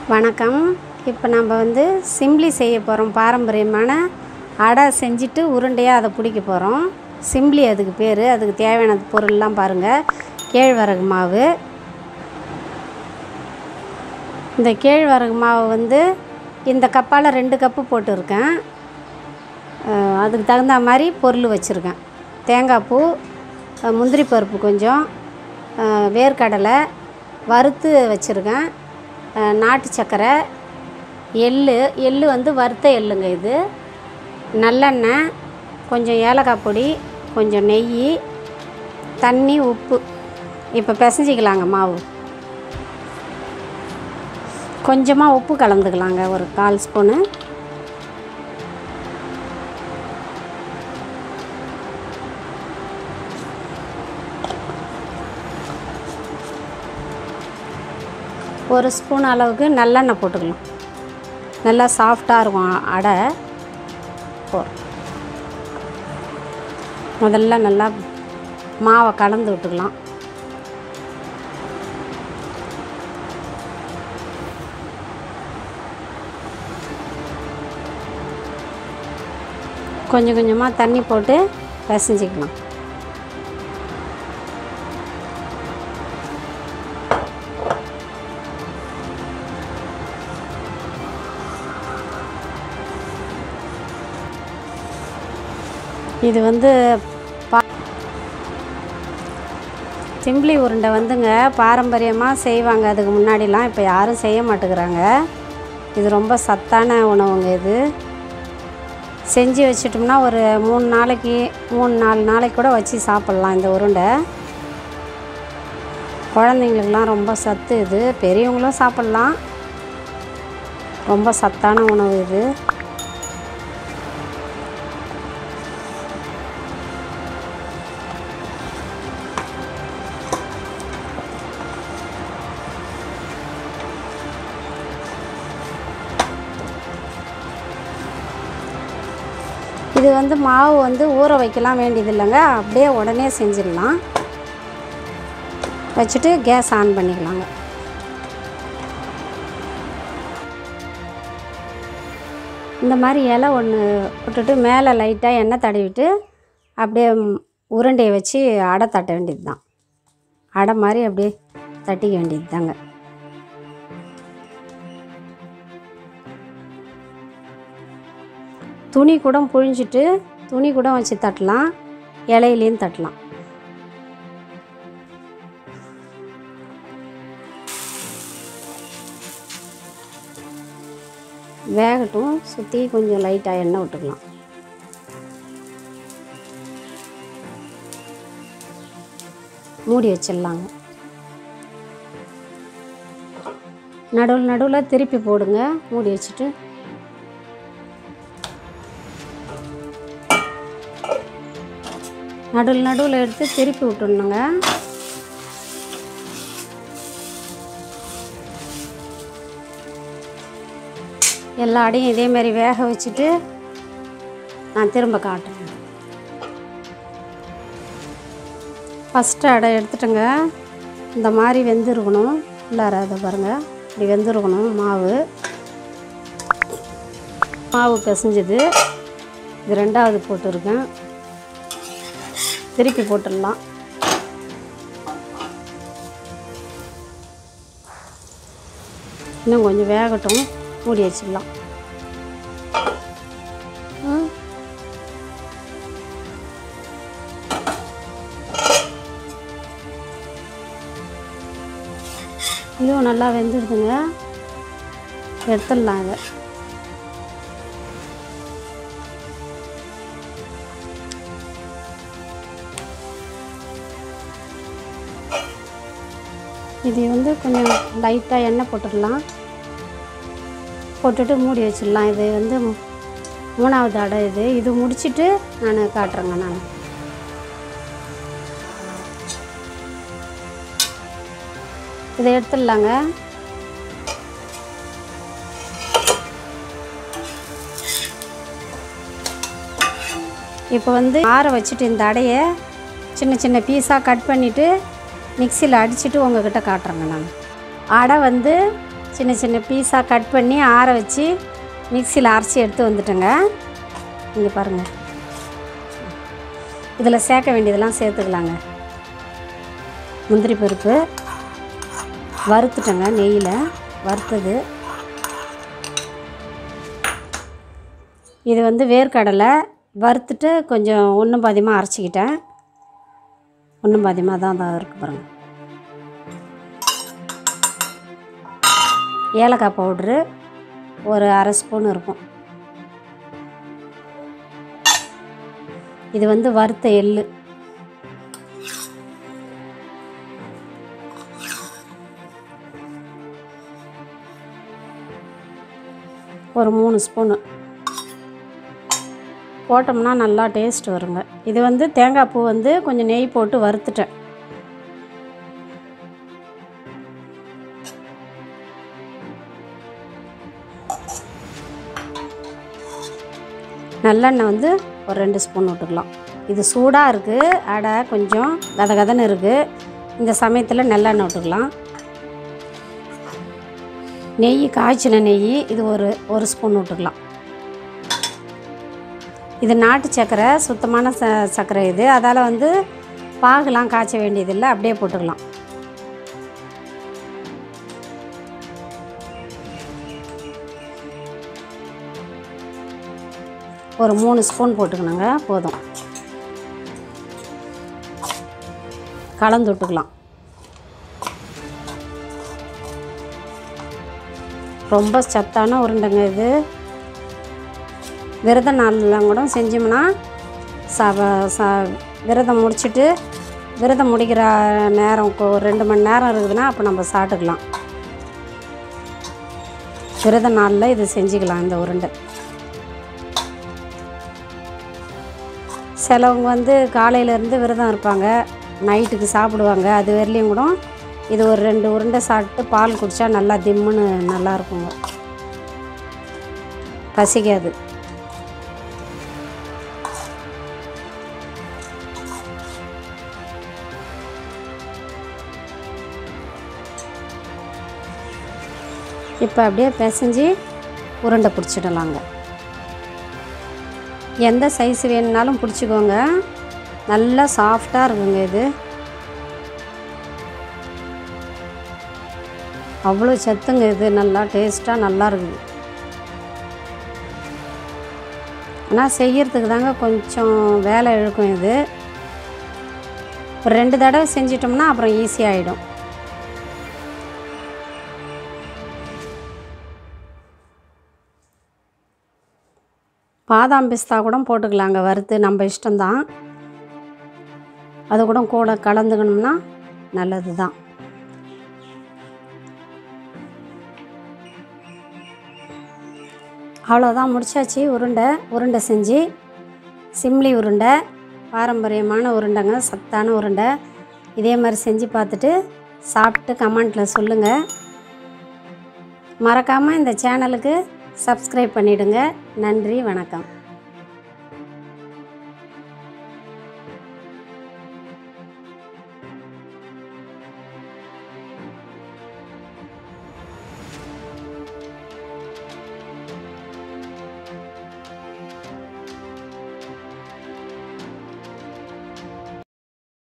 வணக்கம் இப்போ நம்ம வந்து சிம்லி செய்ய போகிறோம் பாரம்பரியமான அடை செஞ்சுட்டு உருண்டையாக அதை பிடிக்க போகிறோம் சிம்லி அதுக்கு பேர் அதுக்கு தேவையான பொருள்லாம் பாருங்கள் கேழ்வரகு மாவு இந்த கேழ்வரகு மாவு வந்து இந்த கப்பால் ரெண்டு கப்பு போட்டிருக்கேன் அஹ் அதுக்கு தகுந்த மாதிரி பொருள் வச்சுருக்கேன் தேங்காய் பூ அஹ் முந்திரி பருப்பு கொஞ்சம் அஹ் வேர்க்கடலை வறுத்து வச்சுருக்கேன் அஹ் நாட்டு சர்க்கரை எள்ளு எள்ளு வந்து வறுத்த எள்ளுங்க இது நல்லெண்ணெய் கொஞ்சம் ஏலக்காய் பொடி கொஞ்சம் நெய் தண்ணி உப்பு இப்போ பிசைஞ்சிக்கலாங்க மாவு கொஞ்சமாக உப்பு கலந்துக்கலாங்க ஒரு கால் ஸ்பூனு ஒரு ஸ்பூன் அளவுக்கு நல்லெண்ணெய் போட்டுக்கலாம் நல்லா சாஃப்டாக இருக்கும் அடை போ முதல்ல நல்லா மாவை கலந்து விட்டுக்கலாம் கொஞ்சம் கொஞ்சமாக தண்ணி போட்டு பிசைஞ்சிக்கலாம் இது வந்து பா சிம்பிளி உருண்டை வந்துங்க பாரம்பரியமாக செய்வாங்க அதுக்கு முன்னாடிலாம் இப்போ யாரும் செய்ய மாட்டேங்கிறாங்க இது ரொம்ப சத்தான உணவுங்க இது செஞ்சு வச்சிட்டோம்னா ஒரு மூணு நாளைக்கு மூணு நாலு நாளைக்கு கூட வச்சு சாப்பிட்லாம் இந்த உருண்டை குழந்தைங்களுக்கெல்லாம் ரொம்ப சத்து இது பெரியவங்களும் சாப்பிட்லாம் ரொம்ப சத்தான உணவு இது இது வந்து மாவு வந்து ஊற வைக்கலாம் வேண்டியது இல்லைங்க அப்படியே உடனே செஞ்சிடலாம் வச்சுட்டு கேஸ் ஆன் பண்ணிக்கலாங்க இந்த மாதிரி இலை ஒன்று போட்டுட்டு மேலே லைட்டாக எண்ணெய் தடவிட்டு அப்படியே உருண்டையை வச்சு அடை தட்ட வேண்டியது தான் அடை மாதிரி அப்படியே தட்டிக்க வேண்டியது தாங்க துணி கூட புழிஞ்சிட்டு துணி கூட வச்சு தட்டலாம் இலையிலையும் தட்டலாம் வேகட்டும் சுற்றி கொஞ்சம் லைட்டாக எண்ணெய் விட்டுக்கலாம் மூடி வச்சிடலாங்க நடுவில் நடுவில் திருப்பி போடுங்க மூடி வச்சுட்டு நடுவில் நடுவில் எடுத்து திருப்பி விட்டுடணுங்க எல்லா அடையும் இதே மாதிரி வேக வச்சுட்டு நான் திரும்ப காட்டுறேன் ஃபஸ்ட்டு அடை எடுத்துட்டேங்க இந்த மாதிரி வெந்திருக்கணும் உள்ளார அதை பாருங்கள் இப்படி வெந்திருக்கணும் மாவு மாவு பிசைஞ்சது இது ரெண்டாவது போட்டிருக்கேன் திருப்பி போட்டுடலாம் இன்னும் கொஞ்சம் வேகட்டும் மூடி வச்சிடலாம் ம். இதுவும் நல்லா வெந்துடுதுங்க எடுத்துடலாம் இதை இது வந்து கொஞ்சம் லைட்டாக எண்ணெய் போட்டுடலாம் போட்டுட்டு மூடி வச்சிடலாம் இது வந்து மூ- மூணாவது அடை இது இது முடிச்சிட்டு நான் காட்டுறேங்க நான் இதை எடுத்துடலாங்க இப்போ வந்து ஆற வச்சுட்டு இந்த அடையை சின்ன சின்ன பீஸாக கட் பண்ணிவிட்டு மிக்சியில் அடிச்சுட்டு உங்ககிட்ட காட்டுறேங்க நான் அடை வந்து சின்ன சின்ன பீஸாக கட் பண்ணி ஆற வச்சு மிக்சியில் அரைச்சி எடுத்து வந்துட்டேங்க இங்கே பாருங்கள் இதில் சேர்க்க வேண்டியதெல்லாம் சேர்த்துக்கலாங்க முந்திரி பருப்பு வறுத்துட்டேங்க நெய்யில் வறுத்தது இது வந்து வேர்க்கடலை வறுத்துட்டு கொஞ்சம் ஒன்றும் பாதியமாக அரைச்சிக்கிட்டேன் ஒன்றும் பாதியமாக தான் தான் இருக்குது பாருங்கள் ஏலக்காய் பவுட்ரு ஒரு அரை ஸ்பூன் இருக்கும் இது வந்து வறுத்த எள்ளு ஒரு மூணு ஸ்பூனு போட்டோம்னா நல்லா டேஸ்ட் வருங்க இது வந்து தேங்காய் பூ வந்து கொஞ்சம் நெய் போட்டு வறுத்துட்டேன் நல்லெண்ணெய் வந்து ஒரு ரெண்டு ஸ்பூன் விட்டுக்கலாம் இது சூடாக இருக்குது அடை கொஞ்சம் கத கதன்னு இருக்குது இந்த சமயத்தில் நல்லெண்ணெய் விட்டுக்கலாம் நெய் காய்ச்சின நெய் இது ஒரு ஒரு ஸ்பூன் விட்டுக்கலாம் இது நாட்டு சர்க்கரை சுத்தமான ச சர்க்கரை இது அதால் வந்து பாகுலாம் காய்ச்ச வேண்டியதில்லை அப்படியே போட்டுக்கலாம் ஒரு மூணு ஸ்பூன் போட்டுக்கணுங்க போதும் கலந்து விட்டுக்கலாம் ரொம்ப சத்தான உருண்டைங்க இது விரத நாள்லாம் கூட செஞ்சோம்னா ச ச விரதம் முடிச்சுட்டு விரதம் முடிக்கிற நேரம் கொ- ஒரு ரெண்டு மணி நேரம் இருக்குதுன்னா அப்போ நம்ம சாப்பிட்டுக்கலாம் விரத நாளில் இது செஞ்சுக்கலாம் இந்த உருண்டை சிலவங்க வந்து காலையிலேருந்து விரதம் இருப்பாங்க நைட்டுக்கு சாப்பிடுவாங்க அது வரலையும் கூட இது ஒரு ரெண்டு உருண்டை சாப்பிட்டு பால் குடித்தா நல்லா திம்முன்னு நல்லா இருக்குங்க பசிக்காது இப்போ அப்படியே பிசைஞ்சு உருண்டை பிடிச்சிடலாங்க எந்த சைஸ் வேணுனாலும் பிடிச்சிக்கோங்க நல்லா சாஃப்டாக இருக்குங்க இது அவ்வளோ சத்துங்க இது நல்லா டேஸ்ட்டாக நல்லா இருக்குது ஆனால் செய்யறதுக்கு தாங்க கொஞ்சம் வேலை இழுக்கும் இது ஒரு ரெண்டு தடவை செஞ்சிட்டோம்னா அப்புறம் ஈஸியாகிடும் பாதாம் பிஸ்தா கூட போட்டுக்கலாங்க வறுத்து நம்ம இஷ்டம்தான் அது கூட கூட கலந்துக்கணும்னா நல்லது தான் அவ்வளோதான் முடிச்சாச்சு உருண்டை உருண்டை செஞ்சு சிம்லி உருண்டை பாரம்பரியமான உருண்டைங்க சத்தான உருண்டை இதே மாதிரி செஞ்சு பார்த்துட்டு சாப்பிட்டு கமெண்ட்டில் சொல்லுங்கள் மறக்காமல் இந்த சேனலுக்கு சப்ஸ்கிரைப் பண்ணிவிடுங்க நன்றி வணக்கம்